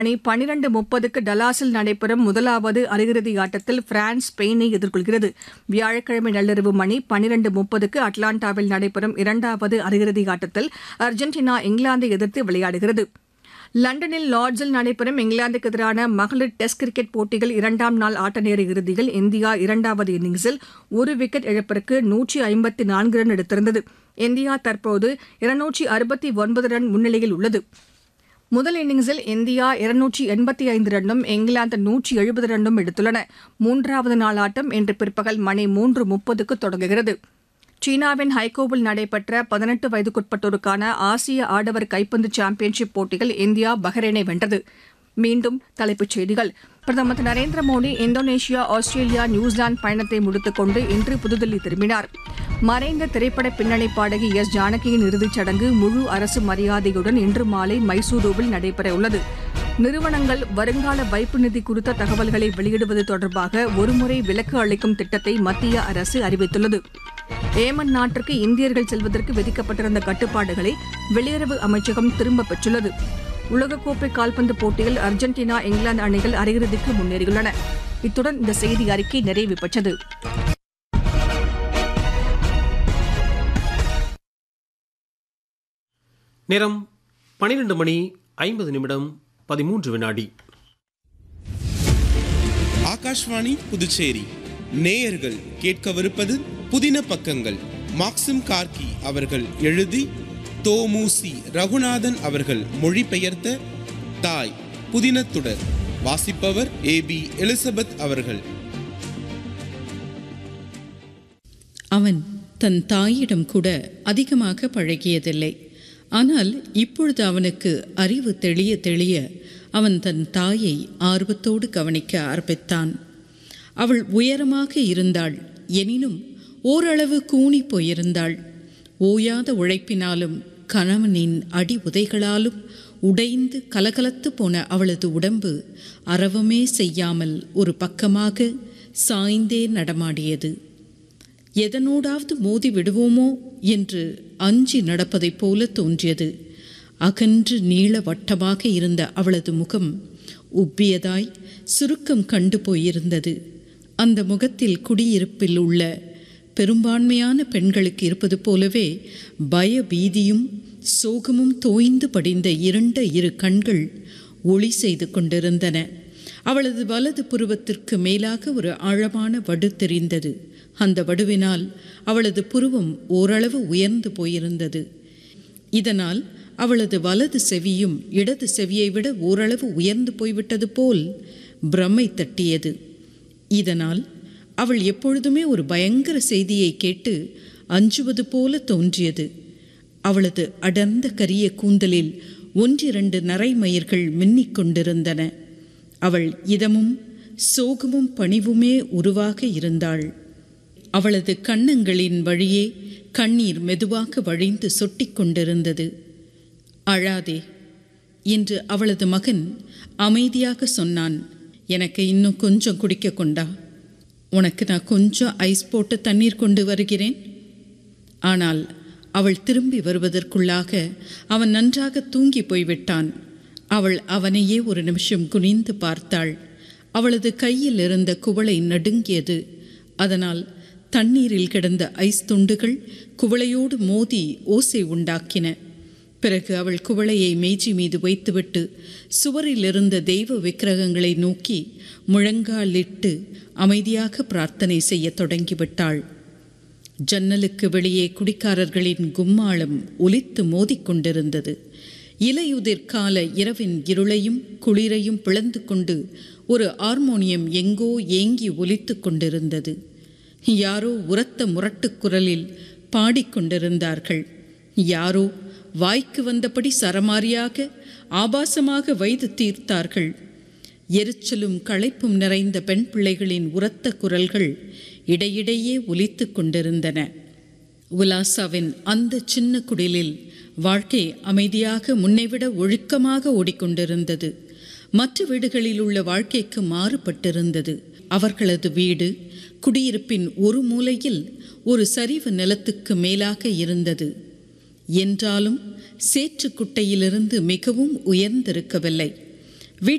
மணி பனிரண்டு முப்பதுக்கு டலாஸில் நடைபெறும் முதலாவது அரையிறுதி ஆட்டத்தில் பிரான்ஸ் ஸ்பெயினை எதிர்கொள்கிறது வியாழக்கிழமை நள்ளிரவு மணி பனிரண்டு முப்பதுக்கு அட்லாண்டாவில் நடைபெறும் இரண்டாவது அரையிறுதி ஆட்டத்தில் அர்ஜென்டினா இங்கிலாந்தை எதிர்த்து விளையாடுகிறது லண்டனில் லார்ட்ஸில் நடைபெறும் இங்கிலாந்துக்கு எதிரான மகளிர் டெஸ்ட் கிரிக்கெட் போட்டிகள் இரண்டாம் நாள் ஆட்ட நேர இறுதியில் இந்தியா இரண்டாவது இன்னிங்ஸில் ஒரு விக்கெட் இழப்பிற்கு நூற்றி ஐம்பத்தி நான்கு ரன் எடுத்திருந்தது இந்தியா தற்போது இருநூற்றி அறுபத்தி ஒன்பது ரன் முன்னிலையில் உள்ளது முதல் இன்னிங்ஸில் இந்தியா இருநூற்றி எண்பத்தி ஐந்து ரன்னும் இங்கிலாந்து நூற்றி எழுபது ரன்னும் எடுத்துள்ளன மூன்றாவது நாள் ஆட்டம் இன்று பிற்பகல் மணி மூன்று முப்பதுக்கு தொடங்குகிறது சீனாவின் ஹைகோவில் நடைபெற்ற பதினெட்டு வயதுக்குட்பட்டோருக்கான ஆசிய ஆடவர் கைப்பந்து சாம்பியன்ஷிப் போட்டியில் இந்தியா பஹ்ரைனை வென்றது மீண்டும் தலைப்புச் செய்திகள் பிரதமர் Thiru Narendra Modi Indonesia Australia New Zealand பயணத்தை முடித்துக் கொண்டு இன்று புதுதில்லி திரும்பினார் மறைந்த திரைப்பட பின்னணி பாடகி எஸ் ஜானகியின் இறுதிச் சடங்கு முழு அரசு மரியாதையுடன் இன்று மாலை மைசூருவில் நடைபெறவுள்ளது நிறுவனங்கள் வருங்கால வைப்பு நிதி குறித்த தகவல்களை வெளியிடுவது தொடர்பாக ஒருமுறை விலக்கு அளிக்கும் திட்டத்தை மத்திய அரசு அறிவித்துள்ளது ஏமன் நாட்டிற்கு இந்தியர்கள் செல்வதற்கு விதிக்கப்பட்டிருந்த கட்டுப்பாடுகளை வெளியுறவு அமைச்சகம் திரும்பப் பெற்றுள்ளது உலகக்கோப்பை கால்பந்து போட்டியில் அர்ஜென்டினா இங்கிலாந்து அணிகள் அரையிறுதிக்கு முன்னேறியுள்ளன இத்துடன் இந்த செய்தி அறிக்கை நிறைவு பெற்றது நேரம் பனிரெண்டு மணி ஐம்பது நிமிடம் பதிமூன்று வினாடி ஆகாஷ்வாணி புதுச்சேரி நேயர்கள் கேட்கவிருப்பது புதின பக்கங்கள் மாக்சிம் கார்கி அவர்கள் எழுதி தோமுசி ரகுநாதன் அவர்கள் மொழிபெயர்த்த தாய் புதினத்துடர் வாசிப்பவர் ஏ பி எலிசபெத் அவர்கள் அவன் தன் தாயிடம் கூட அதிகமாக பழகியதில்லை ஆனால் இப்பொழுது அவனுக்கு அறிவு தெளிய தெளிய அவன் தன் தாயை ஆர்வத்தோடு கவனிக்க ஆரம்பித்தான் அவள் உயரமாக இருந்தாள் எனினும் ஓரளவு கூனி போயிருந்தாள் ஓயாத உழைப்பினாலும் கணவனின் அடி உதைகளாலும் உடைந்து கலகலத்து போன அவளது உடம்பு அரவமே செய்யாமல் ஒரு பக்கமாக சாய்ந்தே நடமாடியது எதனோடாவது மோதி விடுவோமோ என்று அஞ்சி நடப்பதைப் போல தோன்றியது அகன்று நீள வட்டமாக இருந்த அவளது முகம் உப்பியதாய் சுருக்கம் கண்டு போயிருந்தது அந்த முகத்தில் குடியிருப்பில் உள்ள பெரும்பான்மையான பெண்களுக்கு இருப்பது போலவே பய பீதியும் சோகமும் தோய்ந்து படிந்த இருண்ட இரு கண்கள் ஒளி செய்து கொண்டிருந்தன அவளது வலது புருவத்திற்கு மேலாக ஒரு ஆழமான வடு தெரிந்தது அந்த வடுவினால் அவளது புருவம் ஓரளவு உயர்ந்து போயிருந்தது இதனால் அவளது வலது செவியும் இடது செவியை விட ஓரளவு உயர்ந்து போய்விட்டது போல் பிரமை தட்டியது இதனால் அவள் எப்பொழுதுமே ஒரு பயங்கர செய்தியை கேட்டு அஞ்சுவது போல தோன்றியது அவளது அடர்ந்த கரிய கூந்தலில் ஒன்றிரண்டு நரைமயிர்கள் மின்னிக் கொண்டிருந்தன அவள் இதமும் சோகமும் பணிவுமே உருவாக இருந்தாள் அவளது கன்னங்களின் வழியே கண்ணீர் மெதுவாக வழிந்து சொட்டிக் கொண்டிருந்தது அழாதே என்று அவளது மகன் அமைதியாக சொன்னான் எனக்கு இன்னும் கொஞ்சம் குடிக்க கொண்டா உனக்கு நான் கொஞ்சம் ஐஸ் போட்டு தண்ணீர் கொண்டு வருகிறேன் ஆனால் அவள் திரும்பி வருவதற்குள்ளாக அவன் நன்றாக தூங்கி போய்விட்டான் அவள் அவனையே ஒரு நிமிஷம் குனிந்து பார்த்தாள் அவளது கையில் இருந்த குவளை நடுங்கியது அதனால் தண்ணீரில் கிடந்த ஐஸ் துண்டுகள் குவளையோடு மோதி ஓசை உண்டாக்கின பிறகு அவள் குவளையை மேஜி மீது வைத்துவிட்டு சுவரில் இருந்த தெய்வ விக்கிரகங்களை நோக்கி முழங்காலிட்டு அமைதியாக பிரார்த்தனை செய்ய தொடங்கிவிட்டாள் ஜன்னலுக்கு வெளியே குடிக்காரர்களின் கும்மாளம் ஒலித்து மோதிக்கொண்டிருந்தது இலையுதிர் கால இரவின் இருளையும் குளிரையும் பிளந்து கொண்டு ஒரு ஹார்மோனியம் எங்கோ ஏங்கி ஒலித்து கொண்டிருந்தது யாரோ உரத்த முரட்டுக் குரலில் பாடிக்கொண்டிருந்தார்கள் யாரோ வாய்க்கு வந்தபடி சரமாரியாக ஆபாசமாக வைத்து தீர்த்தார்கள் எரிச்சலும் களைப்பும் நிறைந்த பெண் பிள்ளைகளின் உரத்த குரல்கள் இடையிடையே ஒலித்து கொண்டிருந்தன உலாசாவின் அந்த சின்ன குடிலில் வாழ்க்கை அமைதியாக முன்னைவிட ஒழுக்கமாக ஓடிக்கொண்டிருந்தது மற்ற வீடுகளில் உள்ள வாழ்க்கைக்கு மாறுபட்டிருந்தது அவர்களது வீடு குடியிருப்பின் ஒரு மூலையில் ஒரு சரிவு நிலத்துக்கு மேலாக இருந்தது என்றாலும் சேற்றுக்குட்டையிலிருந்து மிகவும் உயர்ந்திருக்கவில்லை